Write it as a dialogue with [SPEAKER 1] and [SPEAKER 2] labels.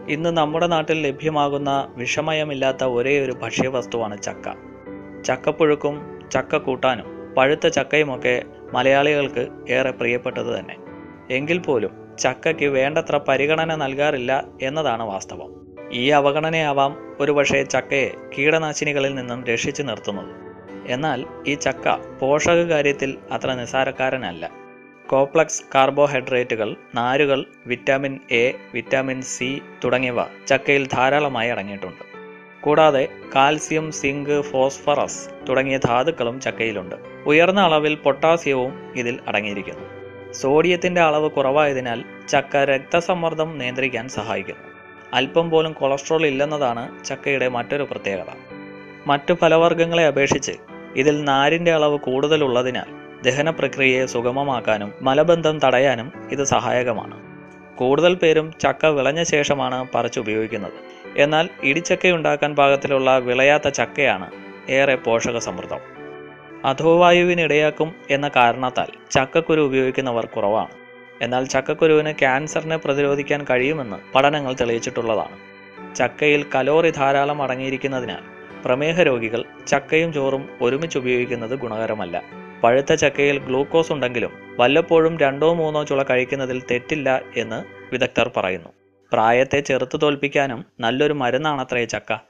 [SPEAKER 1] ഇന്ന് നമ്മുടെ നാട്ടിൽ ലഭ്യമാകുന്ന വിഷമയമില്ലാത്ത ഒരേ ഒരു ഭക്ഷ്യവസ്തുവാണ് ചക്ക ചക്കപ്പുഴുക്കും ചക്ക കൂട്ടാനും പഴുത്ത ചക്കയുമൊക്കെ മലയാളികൾക്ക് ഏറെ പ്രിയപ്പെട്ടത് തന്നെ എങ്കിൽ പോലും ചക്കയ്ക്ക് വേണ്ടത്ര പരിഗണന നൽകാറില്ല എന്നതാണ് വാസ്തവം ഈ അവഗണനയാവാം ഒരുപക്ഷെ ചക്കയെ കീടനാശിനികളിൽ നിന്നും രക്ഷിച്ചു നിർത്തുന്നത് എന്നാൽ ഈ ചക്ക പോഷക കാര്യത്തിൽ അത്ര നിസ്സാരക്കാരനല്ല കോംപ്ലക്സ് കാർബോഹൈഡ്രേറ്റുകൾ നാരുകൾ വിറ്റാമിൻ എ വിറ്റാമിൻ സി തുടങ്ങിയവ ചക്കയിൽ ധാരാളമായി അടങ്ങിയിട്ടുണ്ട് കൂടാതെ കാൽസ്യം സിങ്ക് ഫോസ്ഫറസ് തുടങ്ങിയ ധാതുക്കളും ചക്കയിലുണ്ട് ഉയർന്ന അളവിൽ പൊട്ടാസ്യവും ഇതിൽ അടങ്ങിയിരിക്കുന്നു സോഡിയത്തിന്റെ അളവ് കുറവായതിനാൽ ചക്ക രക്തസമ്മർദ്ദം നിയന്ത്രിക്കാൻ സഹായിക്കുന്നു അല്പം പോലും കൊളസ്ട്രോൾ ഇല്ലെന്നതാണ് ചക്കയുടെ മറ്റൊരു പ്രത്യേകത മറ്റു ഫലവർഗ്ഗങ്ങളെ അപേക്ഷിച്ച് ഇതിൽ നാരിന്റെ അളവ് കൂടുതലുള്ളതിനാൽ ദഹന പ്രക്രിയയെ സുഗമമാക്കാനും മലബന്ധം തടയാനും ഇത് സഹായകമാണ് കൂടുതൽ പേരും ചക്ക വിളഞ്ഞ ശേഷമാണ് പറിച്ചുപയോഗിക്കുന്നത് എന്നാൽ ഇടിച്ചക്കയുണ്ടാക്കാൻ പാകത്തിലുള്ള വിളയാത്ത ചക്കയാണ് ഏറെ പോഷക സമൃദ്ധം അധോവായുവിനിടയാക്കും എന്ന കാരണത്താൽ ചക്കക്കുരു ഉപയോഗിക്കുന്നവർ കുറവാണ് എന്നാൽ ചക്കക്കുരുവിന് ക്യാൻസറിനെ പ്രതിരോധിക്കാൻ കഴിയുമെന്ന് പഠനങ്ങൾ തെളിയിച്ചിട്ടുള്ളതാണ് ചക്കയിൽ കലോറി ധാരാളം അടങ്ങിയിരിക്കുന്നതിനാൽ പ്രമേഹ രോഗികൾ ചക്കയും ചോറും ഒരുമിച്ച് ഉപയോഗിക്കുന്നത് ഗുണകരമല്ല പഴുത്ത ചക്കയിൽ ഗ്ലൂക്കോസ് ഉണ്ടെങ്കിലും വല്ലപ്പോഴും രണ്ടോ മൂന്നോ ചുള കഴിക്കുന്നതിൽ തെറ്റില്ല എന്ന് വിദഗ്ധർ പറയുന്നു പ്രായത്തെ ചെറുത്തു തോൽപ്പിക്കാനും നല്ലൊരു മരുന്നാണത്രേ ചക്ക